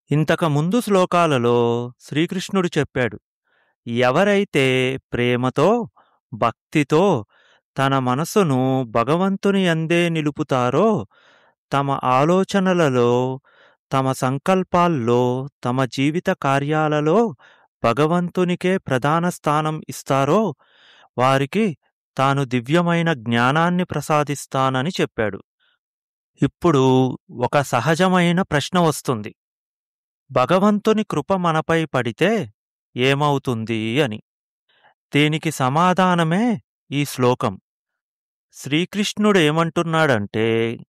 ఇంతకు ముందు శ్లోకాలలో శ్రీకృష్ణుడు చెప్పాడు ఎవరైతే ప్రేమతో భక్తితో తన మనసును భగవంతుని యందే నిలుపుతారో తమ ఆలోచనలలో తమ సంకల్పాల్లో తమ జీవిత కార్యాలలో భగవంతునికే ప్రధాన స్థానం ఇస్తారో వారికి తాను దివ్యమైన జ్ఞానాన్ని ప్రసాదిస్తానని చెప్పాడు ఇప్పుడు ఒక సహజమైన ప్రశ్న వస్తుంది భగవంతుని కృప మనపై పడితే ఏమవుతుంది అని దీనికి సమాధానమే ఈ శ్లోకం శ్రీకృష్ణుడు ఏమంటున్నాడంటే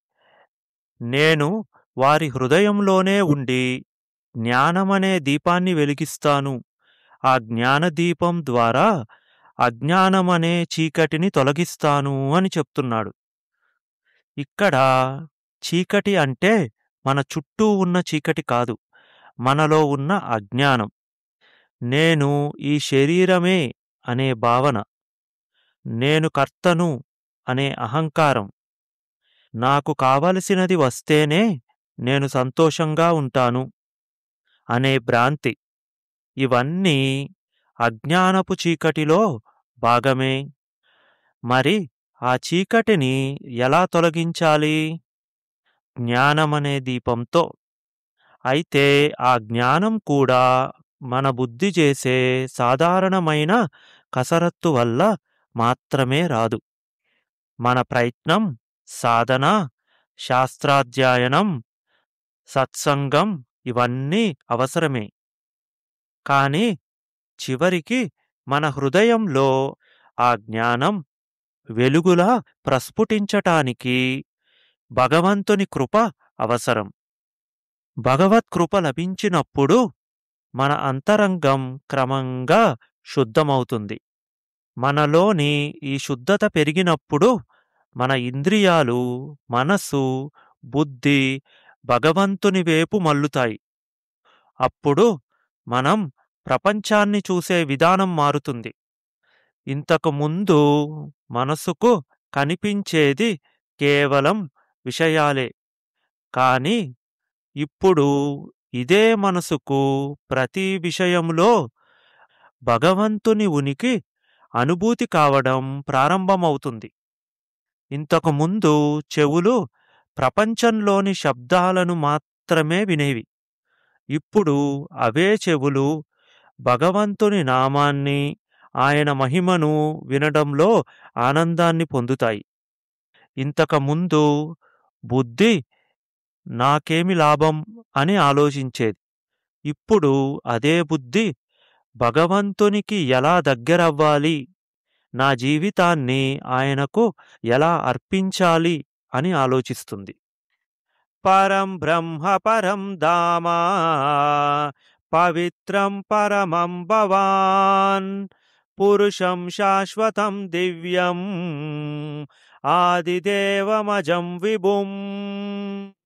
నేను వారి హృదయంలోనే ఉండి జ్ఞానమనే దీపాన్ని వెలిగిస్తాను ఆ జ్ఞానదీపం ద్వారా అజ్ఞానమనే చీకటిని తొలగిస్తాను అని చెప్తున్నాడు ఇక్కడ చీకటి అంటే మన చుట్టూ ఉన్న చీకటి కాదు మనలో ఉన్న అజ్ఞానం నేను ఈ శరీరమే అనే భావన నేను కర్తను అనే అహంకారం నాకు కావలసినది వస్తేనే నేను సంతోషంగా ఉంటాను అనే భ్రాంతి ఇవన్నీ అజ్ఞానపు చీకటిలో భాగమే మరి ఆ చీకటిని ఎలా తొలగించాలి జ్ఞానమనే దీపంతో అయితే ఆ జ్ఞానం కూడా మన బుద్ధి చేసే సాధారణమైన కసరత్తు వల్ల మాత్రమే రాదు మన ప్రయత్నం సాధన శాస్త్రాధ్యయనం సత్సంగం ఇవన్నీ అవసరమే కాని చివరికి మన హృదయంలో ఆ జ్ఞానం వెలుగులా ప్రస్ఫుటించటానికి భగవంతుని కృప అవసరం భగవత్కృప లభించినప్పుడు మన అంతరంగం క్రమంగా శుద్ధమవుతుంది మనలోని ఈ శుద్ధత పెరిగినప్పుడు మన ఇంద్రియాలు మనస్సు బుద్ధి భగవంతుని వైపు మల్లుతాయి అప్పుడు మనం ప్రపంచాన్ని చూసే విధానం మారుతుంది ఇంతకు ముందు మనసుకు కనిపించేది కేవలం విషయాలే కాని ఇప్పుడు ఇదే మనసుకు ప్రతి విషయంలో భగవంతుని ఉనికి అనుభూతి కావడం ప్రారంభమవుతుంది ఇంతకు ముందు చెవులు ప్రపంచంలోని శబ్దాలను మాత్రమే వినేవి ఇప్పుడు అవే చెవులు భగవంతుని నామాన్ని ఆయన మహిమను వినడంలో ఆనందాన్ని పొందుతాయి ఇంతకుముందు బుద్ధి నాకేమి లాభం అని ఆలోచించేది ఇప్పుడు అదే బుద్ధి భగవంతునికి ఎలా దగ్గరవ్వాలి నా జీవితాన్ని ఆయనకు ఎలా అర్పించాలి అని ఆలోచిస్తుంది పరం బ్రహ్మ పరం దామా పవిత్రం పరమం భవాన్ పురుషం శాశ్వతం దివ్యం ఆదిదేవమజం విభుం